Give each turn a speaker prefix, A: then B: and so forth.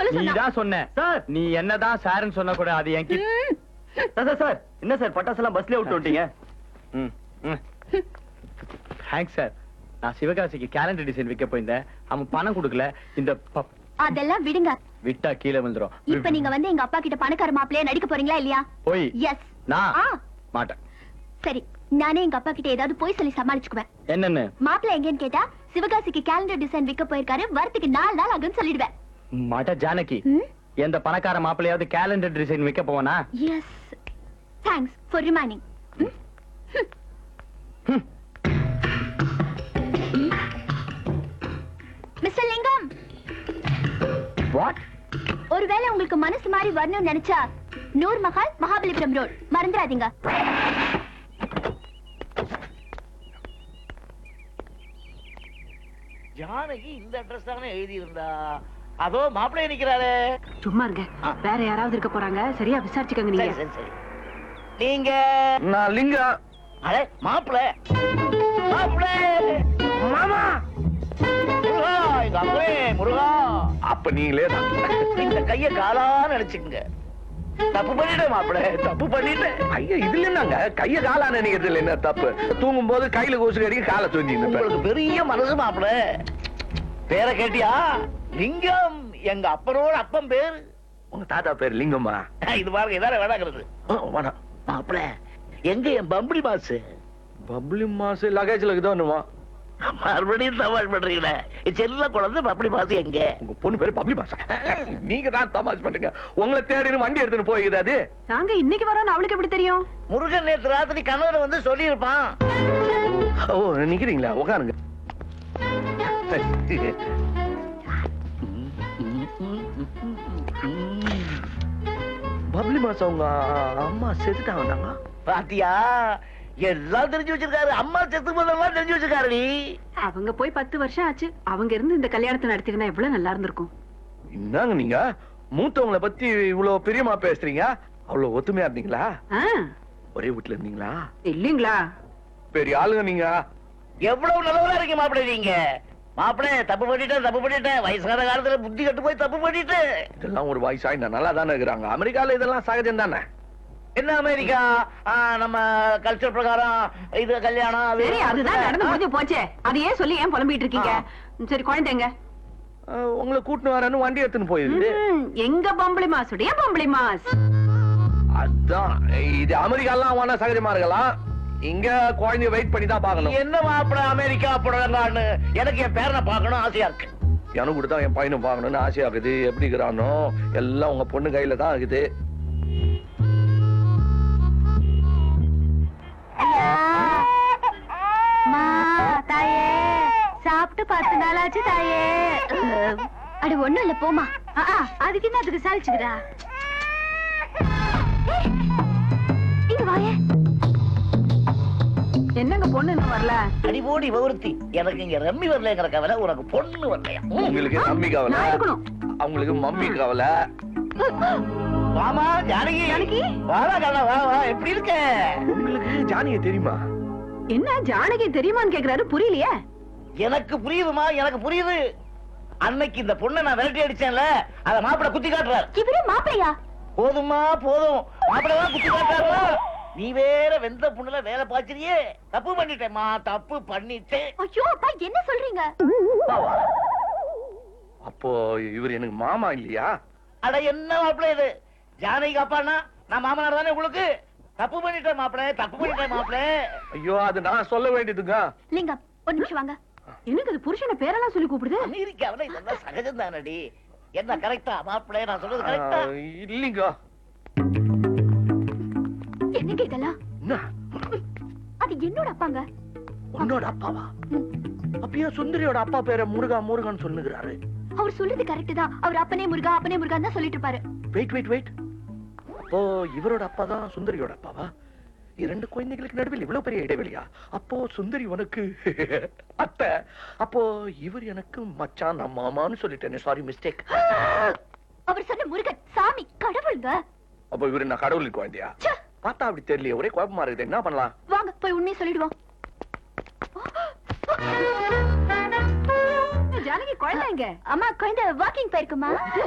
A: Sir
B: நீ
A: சொன்னா
B: தான் சொன்ன
C: சார்
B: நீ என்னதான் சார்னு சொன்ன கூட அது என் கிட்ட
A: ம்.
C: சார் சார் சார் என்ன சார் பட்டாசெல்லாம் பஸ்லயே விட்டு வந்துட்டீங்க
B: தேங்க்ஸ் சார் நான் சிவகாசிக்கு கேலண்டர் டிசைன் விற்க போயிருந்தேன் அவன் பணம் கொடுக்கல இந்த ப-
A: அதெல்லாம் விடுங்க
B: விட்டா கீழே வந்துரும்
A: இப்ப நீங்க வந்து எங்க அப்பா கிட்ட பணக்கார மாப்பிள்ளையா நடிக்க போறீங்களா இல்லையா
B: போய்
A: எஸ்
B: நான்
A: ஆ
B: மாட்டேன்
A: சரி நானே எங்க அப்பா கிட்ட ஏதாவது போய் சொல்லி சமாளிச்சுக்குவேன்
B: என்னன்னு
A: மாப்பிள்ளை எங்கன்னு கேட்டா சிவகாசிக்கு கேலண்டர் டிசைன் விற்க போயிருக்காரு வரத்துக்கு நாலு நாள் ஆகும்னு சொல்லிடுவேன்
B: மாட்ட ஜானகி
A: ம்?
B: எந்த பணக்கார மாப்பிள்ளையாவது கேலண்டர் டிசைன் விற்க போவானா
A: yes thanks for remaining mister Lingam
B: what
A: ஒருவேளை உங்களுக்கு மனசு மாதிரி வரணும்னு நினைச்சா நூர் மஹால் மகாபலிபுரம் ரோட் மறந்துடாதீங்க
D: ஜானகி இந்த அட்ரஸ் தானே எழுதி இருந்தா அதோ மாப்பிள்ளை நிக்கிறாரே
E: சும்மா இருங்க
D: ஆ.
E: வேற யாராவது இருக்க போறாங்க சரியா விசாரிச்சுக்கோங்க
D: சரி
E: நீங்க
D: சரி சரி நீங்க
C: நான் லிங்கம்
D: அடே மாப்பிள்ளை மாப்பிள்ளை மாமா முருகா எங்க அப்பவே முருகா
C: அப்ப நீங்களே தான்
D: இந்த கைய காலா நினைச்சுக்குங்க தப்பு பண்ணிட்டேன் மாப்பிள்ளை தப்பு பண்ணிட்டேன்
C: ஐயா இதுல என்னங்க கைய காலா நினைக்கிறதுல என்ன தப்பு தூங்கும் போது கையில கொசு கடிக்க காலை தூங்கி
D: உங்களுக்கு பெரிய மனசு மாப்பிள்ளை பேரை கேட்டியா லிங்கம் எங்க அப்பனோட அப்பன் பேரு
C: உங்க தாத்தா பேர் லிங்கம்மா
D: இது பாருங்க இதான வேணாங்கிறது
C: ஆ, வேணாம்
D: மாப்பிள்ளை எங்க என் பம்பளி மாசு
C: பப்ளி மாசு லகேஜ்ல இருக்குதோன்னுமா
D: மறுபடியும் தமாஷ் பண்றீங்களே என் செல்ல குழந்தை பப்பளி மாசு எங்க
C: உங்க பொண்ணு பேரு பப்ளி மாசா நீங்க தான் தமாஷ் பண்றீங்க உங்களை தேடின்னு வண்டி எடுத்துன்னு போய்க்குது அது
E: நாங்க இன்னைக்கு வரோம்னு அவளுக்கு எப்படி தெரியும்
D: முருகன் நேத்து ராத்திரி கணவர் வந்து சொல்லியிருப்பான்
C: ஓ நிக்கிறீங்களா உட்காருங்க பப்ளி மாசம் உங்க அம்மா செத்துட்டாங்க
D: பாத்தியா எல்லாம் தெரிஞ்சு வச்சிருக்காரு அம்மா செத்து போதெல்லாம் தெரிஞ்சு வச்சிருக்காரு நீ
E: அவங்க போய் பத்து வருஷம் ஆச்சு அவங்க இருந்து இந்த கல்யாணத்தை நடத்திருந்தா எவ்வளவு நல்லா இருந்திருக்கும்
C: என்னங்க நீங்க மூத்தவங்கள பத்தி இவ்வளவு பிரியமா பேசுறீங்க அவ்வளவு ஒத்துமையா இருந்தீங்களா
E: ஆ,
C: ஒரே வீட்டுல இருந்தீங்களா
E: இல்லீங்களா
C: பெரிய ஆளுங்க நீங்க
D: எவ்வளவு நல்லவரா இருக்கீங்க மாப்பிள்ளை நீங்க மாப்பிள்ளை தப்பு பண்ணிட்டேன் தப்பு பண்ணிட்டேன் வயசான காலத்துல புத்தி கட்டு போய் தப்பு பண்ணிட்டேன்
C: இதெல்லாம் ஒரு வயசா இந்த நல்லா தானே இருக்கிறாங்க அமெரிக்கால இதெல்லாம் சகஜம் தானே
D: என்ன அமெரிக்கா ஆ, நம்ம கல்ச்சர் பிரகாரம் இது கல்யாணம் அது
E: சரி அதுதான் நடந்து முடிஞ்சு போச்சே அதையே சொல்லி ஏன் புலம்பிட்டு இருக்கீங்க சரி குழந்தைங்க
C: அஹ், உங்களை கூட்டின்னு வரேன்னு வண்டி எடுத்துன்னு போயிருக்கு
E: ம், எங்க பம்பளி மாசுடைய பம்பளி மாஸ்
C: அதான் இது அமெரிக்காலாம் வேணா சகஜமா இருக்கலாம் இங்க குழந்தைய வெயிட் பண்ணி தான் பார்க்கணும்
D: என்ன மாப்பிள்ளை அமெரிக்கா புடலங்கான்னு எனக்கு என் பேரனை பார்க்கணும் ஆசையா இருக்கு
C: எனக்கு கூட தான் என் பையனும் பார்க்கணும்னு ஆசையா இருக்குது எப்படி இருக்கிறானோ எல்லாம் உங்க பொண்ணு கையில தான் இருக்குது
A: மா தாயே சாப்பிட்டு பத்து நாள் ஆச்சு தாயே அட ஒண்ணும் இல்ல போமா அதுக்கு என்ன அதுக்கு சாலிச்சுக்கிறா இங்க வாயே
E: என்னங்க பொண்ணு இன்னும் வரல
D: அடிபோடி விவருத்தி எனக்கு இங்க ரம்மி வரலங்கிற கவலை உனக்கு பொண்ணு வரலையா
C: உங்களுக்கு மம்மி கவலை
E: நான் இருக்கணும்.
C: அவங்களுக்கு மம்மி கவலை
D: வாமா ஜானகி
E: ஜானகி?
D: வாடா கண்ணா வா வா எப்படி இருக்க
C: உங்களுக்கு ஜானிய தெரியுமா
E: என்ன ஜானகி தெரியுமான்னு கேக்குறாரு புரியலையே
D: எனக்கு புரியுதுமா எனக்கு புரியுது அன்னைக்கு இந்த பொண்ணை நான் விரட்டி அடிச்சேன்ல அத மாப்பிளை குத்தி காட்டுறாரு
A: இவரு மாப்பிளையா
D: போதுமா போதும் மாப்பிளை தான் குத்தி காட்டுறாரு நீ வேற வெந்த புண்ணுல வேலை பாய்ச்சறியே தப்பு பண்ணிட்டேம்மா தப்பு பண்ணிட்டேன்
A: ஐயோ அப்பா என்ன சொல்றீங்க
D: வா, வா.
C: அப்போ இவர் எனக்கு மாமா இல்லையா
D: அட என்ன மாப்பிளை இது ஜானகி அப்பானா நான் மாமனார் தானே உங்களுக்கு தப்பு பண்ணிட்டேன் மாப்பிளை தப்பு பண்ணிட்டேன் மாப்பிளை
C: ஐயோ அது நான் சொல்ல வேண்டியதுங்க
A: லிங்கம் ஒரு நிமிஷம் வாங்க
E: எனக்கு அது புருஷனை பேரெல்லாம் சொல்லி கூப்பிடுது
D: அமெரிக்காவில இதெல்லாம் சகஜம் தானடி என்ன கரெக்டா மாப்பிளை நான் சொல்றது கரெக்டா
C: ஆஹ், இல்லைங்க
A: என்னங்க இதெல்லாம்
C: என்ன
A: அது என்னோட அப்பாங்க
C: உன்னோட அப்பாவா அப்பயே சுந்தரியோட அப்பா பேரை முருகா முருகான்னு சொல்லுகிறாரு
A: அவர் சொல்றது கரெக்ட் தான் அவர் அப்பனே முருகா அப்பனே முருகான்னு தான் சொல்லிட்டு இருப்பாரு
C: வெயிட் வெயிட் வெயிட் அப்போ இவரோட அப்பா தான் சுந்தரியோட அப்பாவா இரண்டு குழந்தைகளுக்கு நடுவில் இவ்வளவு பெரிய இடைவெளியா அப்போ சுந்தரி உனக்கு அத்தை அப்போ இவர் எனக்கு மச்சான் நான் மாமான்னு சொல்லிட்டேனே சாரி மிஸ்டேக்
A: அவர் சொன்ன முருகன் சாமி கடவுளுங்க
C: அப்போ இவரு நான் கடவுளுக்கு குழந்தையா
A: ச்சே,
C: பார்த்தா அப்படி தெரியல ஒரே குழப்பமா இருக்குது என்ன பண்ணலாம்
A: வாங்க போய் உண்மையை சொல்லிடுவோம்
E: ஜானகி குழந்தைங்க
A: அம்மா குழந்தை வாக்கிங் போயிருக்குமா